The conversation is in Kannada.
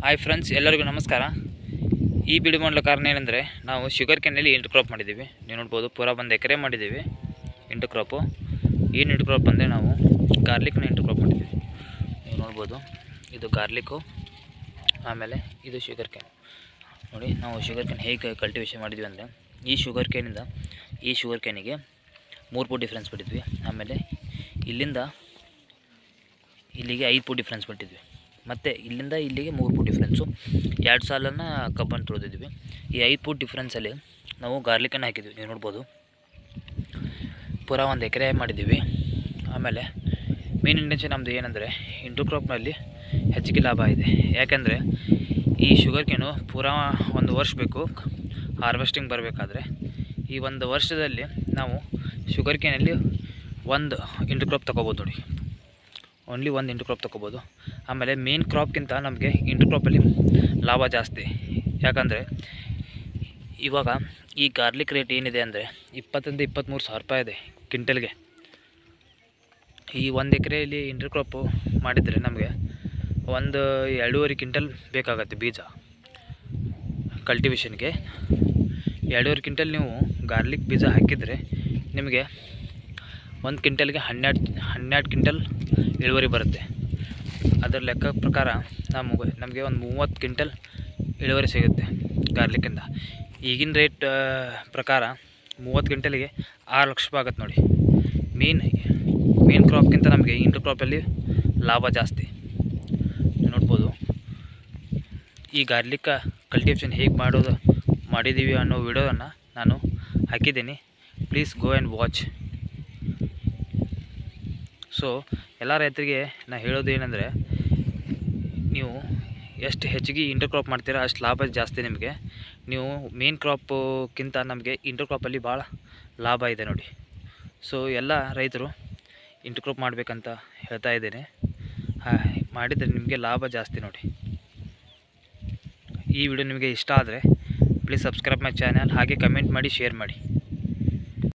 ಹಾಯ್ ಫ್ರೆಂಡ್ಸ್ ಎಲ್ಲರಿಗೂ ನಮಸ್ಕಾರ ಈ ವಿಡಿಯೋ ಮಾಡಲು ಕಾರಣ ಏನಂದರೆ ನಾವು ಶುಗರ್ ಕ್ಯಾನಲ್ಲಿ ಇಂಟು ಕ್ರಾಪ್ ಮಾಡಿದ್ದೀವಿ ನೀವು ನೋಡ್ಬೋದು ಪೂರಾ ಒಂದು ಎಕರೆ ಮಾಡಿದ್ದೀವಿ ಇಂಟು ಕ್ರಾಪು ಏನು ಇಂಟು ಕ್ರಾಪ್ ಅಂದರೆ ನಾವು ಗಾರ್ಲಿಕ್ನ ಇಂಟು ಕ್ರಾಪ್ ಮಾಡಿದ್ದೀವಿ ನೀವು ನೋಡ್ಬೋದು ಇದು ಗಾರ್ಲಿಕ್ಕು ಆಮೇಲೆ ಇದು ಶುಗರ್ ಕ್ಯಾನ್ ನೋಡಿ ನಾವು ಶುಗರ್ ಕ್ಯಾನ್ ಹೇಗೆ ಕಲ್ಟಿವೇಷನ್ ಮಾಡಿದ್ವಿ ಅಂದರೆ ಈ ಶುಗರ್ ಕ್ಯಾನಿಂದ ಈ ಶುಗರ್ ಕ್ಯಾನಿಗೆ ಮೂರು ಫುಟ್ ಡಿಫ್ರೆನ್ಸ್ ಬಿಟ್ಟಿದ್ವಿ ಆಮೇಲೆ ಇಲ್ಲಿಂದ ಇಲ್ಲಿಗೆ ಐದು ಫುಟ್ ಡಿಫ್ರೆನ್ಸ್ ಬಿಟ್ಟಿದ್ವಿ ಮತ್ತು ಇಲ್ಲಿಂದ ಇಲ್ಲಿಗೆ ಮೂರು ಫುಟ್ ಡಿಫ್ರೆನ್ಸು ಎರಡು ಸಾಲನ್ನು ಕಬ್ಬನ್ನು ತುಳಿದಿದ್ವಿ ಈ ಐದು ಫುಟ್ ಡಿಫ್ರೆನ್ಸಲ್ಲಿ ನಾವು ಗಾರ್ಲಿಕನ್ನು ಹಾಕಿದ್ವಿ ನೀವು ನೋಡ್ಬೋದು ಪೂರಾ ಒಂದು ಎಕರೆ ಮಾಡಿದ್ದೀವಿ ಆಮೇಲೆ ಮೇನ್ ಇಂಟೆನ್ಷನ್ ನಮ್ಮದು ಏನಂದರೆ ಇಂಟು ಕ್ರಾಪ್ನಲ್ಲಿ ಹೆಚ್ಚಿಗೆ ಲಾಭ ಇದೆ ಯಾಕೆಂದರೆ ಈ ಶುಗರ್ ಕೇನು ಪೂರಾ ಒಂದು ವರ್ಷ ಬೇಕು ಹಾರ್ವೆಸ್ಟಿಂಗ್ ಬರಬೇಕಾದ್ರೆ ಈ ಒಂದು ವರ್ಷದಲ್ಲಿ ನಾವು ಶುಗರ್ ಕೇನಲ್ಲಿ ಒಂದು ಇಂಟು ಕ್ರಾಪ್ ತೊಗೋಬೋದು ನೋಡಿ ಓನ್ಲಿ ಒಂದು ಇಂಟು ಕ್ರಾಪ್ ತೊಗೋಬೋದು ಆಮೇಲೆ ಮೇನ್ ಕ್ರಾಪ್ಗಿಂತ ನಮಗೆ ಇಂಟು ಕ್ರಾಪಲ್ಲಿ ಲಾಭ ಜಾಸ್ತಿ ಯಾಕಂದರೆ ಇವಾಗ ಈ ಗಾರ್ಲಿಕ್ ರೇಟ್ ಏನಿದೆ ಅಂದರೆ ಇಪ್ಪತ್ತರಿಂದ ಇಪ್ಪತ್ತ್ಮೂರು ಸಾವಿರ ರೂಪಾಯಿ ಇದೆ ಕ್ವಿಂಟಲ್ಗೆ ಈ ಒಂದು ಎಕರೆಯಲ್ಲಿ ಇಂಟರ್ ಕ್ರಾಪು ಮಾಡಿದರೆ ನಮಗೆ ಒಂದು ಎರಡೂವರೆ ಕ್ವಿಂಟಲ್ ಬೇಕಾಗತ್ತೆ ಬೀಜ ಕಲ್ಟಿವೇಷನ್ಗೆ ಎರಡೂವರೆ ಕ್ವಿಂಟಲ್ ನೀವು ಗಾರ್ಲಿಕ್ ಬೀಜ ಹಾಕಿದರೆ ನಿಮಗೆ ಒಂದು ಕ್ವಿಂಟಲ್ಗೆ ಹನ್ನೆರಡು ಹನ್ನೆರಡು ಕ್ವಿಂಟಲ್ ಇಳುವರಿ ಬರುತ್ತೆ ಅದರ ಲೆಕ್ಕ ಪ್ರಕಾರ ನಮಗೆ ನಮಗೆ ಒಂದು ಮೂವತ್ತು ಕ್ವಿಂಟಲ್ ಇಳುವರಿ ಸಿಗುತ್ತೆ ಗಾರ್ಲಿಕ್ಕಿಂದ ಈಗಿನ ರೇಟ್ ಪ್ರಕಾರ ಮೂವತ್ತು ಕ್ವಿಂಟಲಿಗೆ ಆರು ಲಕ್ಷ ರೂಪಾಯಿ ಆಗುತ್ತೆ ನೋಡಿ ಮೀನ್ ಮೀನ್ ಕ್ರಾಪ್ಗಿಂತ ನಮಗೆ ಇಂಟರ್ ಕ್ರಾಪಲ್ಲಿ ಲಾಭ ಜಾಸ್ತಿ ನೀವು ನೋಡ್ಬೋದು ಈ ಗಾರ್ಲಿಕ್ ಕಲ್ಟಿವೇಷನ್ ಹೇಗೆ ಮಾಡೋದು ಮಾಡಿದ್ದೀವಿ ಅನ್ನೋ ವಿಡಿಯೋವನ್ನು ನಾನು ಹಾಕಿದ್ದೀನಿ please go and watch so ಎಲ್ಲ ರೈತರಿಗೆ ನಾನು ಹೇಳೋದು ಏನಂದರೆ ನೀವು ಎಷ್ಟು ಹೆಚ್ಚಿಗೆ ಇಂಟರ್ ಕ್ರಾಪ್ ಮಾಡ್ತೀರಾ ಅಷ್ಟು ಲಾಭ ಜಾಸ್ತಿ ನಿಮಗೆ ನೀವು ಮೇನ್ ಕ್ರಾಪ್ಗಿಂತ ನಮಗೆ ಇಂಟರ್ ಕ್ರಾಪಲ್ಲಿ ಭಾಳ ಲಾಭ ಇದೆ ನೋಡಿ ಸೊ ಎಲ್ಲ ರೈತರು ಇಂಟರ್ ಕ್ರಾಪ್ ಮಾಡಬೇಕಂತ ಹೇಳ್ತಾ ಇದ್ದೇನೆ ಮಾಡಿದರೆ ನಿಮಗೆ ಲಾಭ ಜಾಸ್ತಿ ನೋಡಿ ಈ ವಿಡಿಯೋ ನಿಮಗೆ ಇಷ್ಟ ಆದರೆ ಪ್ಲೀಸ್ ಸಬ್ಸ್ಕ್ರೈಬ್ ಮೈ ಚಾನಲ್ ಹಾಗೆ ಕಮೆಂಟ್ ಮಾಡಿ ಶೇರ್ ಮಾಡಿ